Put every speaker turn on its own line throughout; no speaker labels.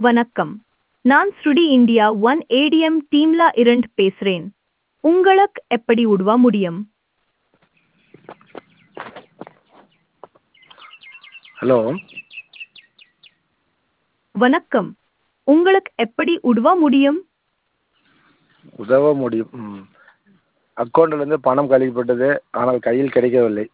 வணக்கம் நான் ஸ்ருடி இந்தியா ஒன் ஏடிஎம் டீம்ல இருந்து பேசுறேன் உங்களுக்கு எப்படி உதவ முடியும்
ஹலோ
வணக்கம் உங்களுக்கு எப்படி உதவ முடியும்
உதவ முடியும் ம் அக்கௌண்ட்டிலிருந்து பணம் கழிக்கப்பட்டது ஆனால் கையில் கிடைக்கவில்லை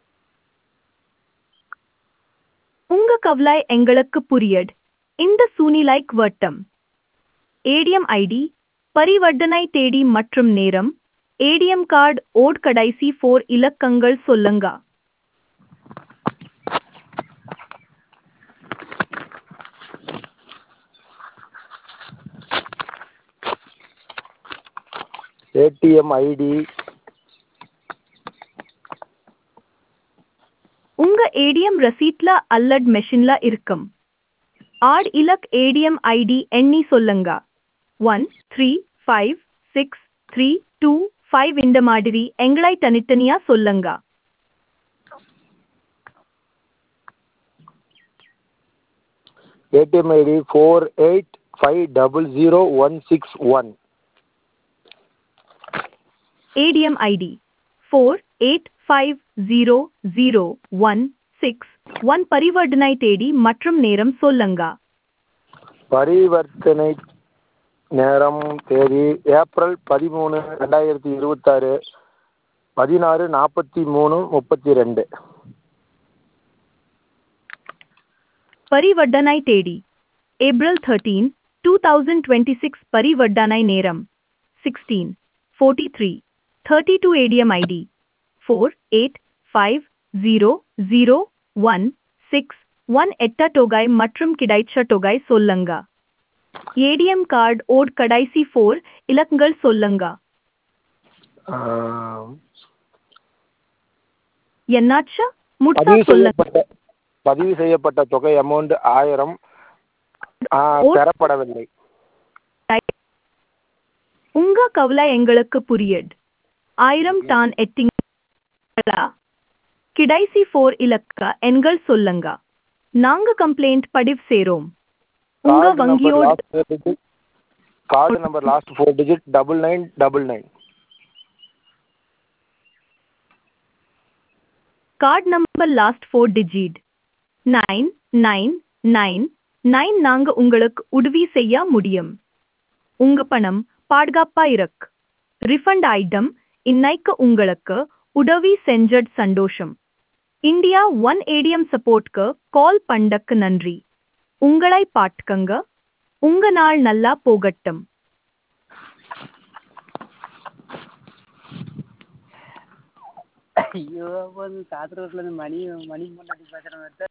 உங்க கவலை எங்களுக்கு புரியுது இந்த சூழ்நிலைக்கு வட்டம் ஏடிஎம் ஐடி பரிவர்த்தனை தேதி மற்றும் நேரம் ஏடிஎம் கார்டு ஓட் கடைசி ஃபோர் இலக்கங்கள் சொல்லுங்க
ஏடிஎம் ஐடி
உங்க ஏடிஎம் ரசீட்ல அல்லட் மெஷின்ல இருக்கும் ஆட் இலக் ஏடிஎம் ஐடி எண்ணி சொல்லுங்க one three five six three two five இந்த மாதிரி எங்களை தனித்தனியா சொல்லுங்க
ATM ID four eight five double zero one six one
ATM ID four eight five zero zero one six one பரிவர்த்தனை தேதி மற்றும் நேரம் சொல்லுங்க
பரிவர்த்தனை நேரம் தேதி ஏப்ரல் பதிமூணு ரெண்டாயிரத்தி இருபத்தாறு பதினாறு நாற்பத்தி மூணு முப்பத்தி ரெண்டு
பரிவர்த்தனை தேதி April thirteen two thousand twenty six பரிவர்த்தனை நேரம் sixteen forty three thirty two ATM ID four eight five zero zero one six one எட்ட தொகை மற்றும் கிடைச்ச தொகை சொல்லுங்க ஏடிஎம் கார்டு ஓட் கடைசி ஃபோர் இலக்கங்கள் சொல்லுங்க என்னாச்சு முட்டா
பதிவு
சொல்லுங்க
செய்யப்பட்ட பதிவு செய்யப்பட்ட தொகை அமௌண்ட் ஆயிரம் ஆ, பெறப்படவில்லை
உங்க கவலை எங்களுக்கு புரியுது ஆயிரம் டான் எட்டிங்களா கிடைசி ஃபோர் இலக்க எண்கள் சொல்லுங்க நாங்க கம்ப்ளைண்ட் பதிவு செய்றோம் உங்க
கார்டு நம்பர்
வங்கியோட
last four digit card number last four digit double nine double nine
card number last four digit nine nine nine nine நாங்க உங்களுக்கு உதவி செய்ய முடியும் உங்க பணம் பாதுகாப்பா இருக்கு ரிஃபண்ட் ஐட்டம் இன்னைக்கு உங்களுக்கு உதவி செஞ்சது சந்தோஷம் இந்தியா ஒன் ஏடிஎம் சப்போர்ட்க்கு கால் பண்ணக்கு நன்றி உங்களை பாட்டுக்கங்க உங்க நாள் நல்லா போகட்டும்
ஐயோ அப்போ காத்து ரோட்டில் இருந்து மணி மணி முன்னாடி பேசுகிறேன்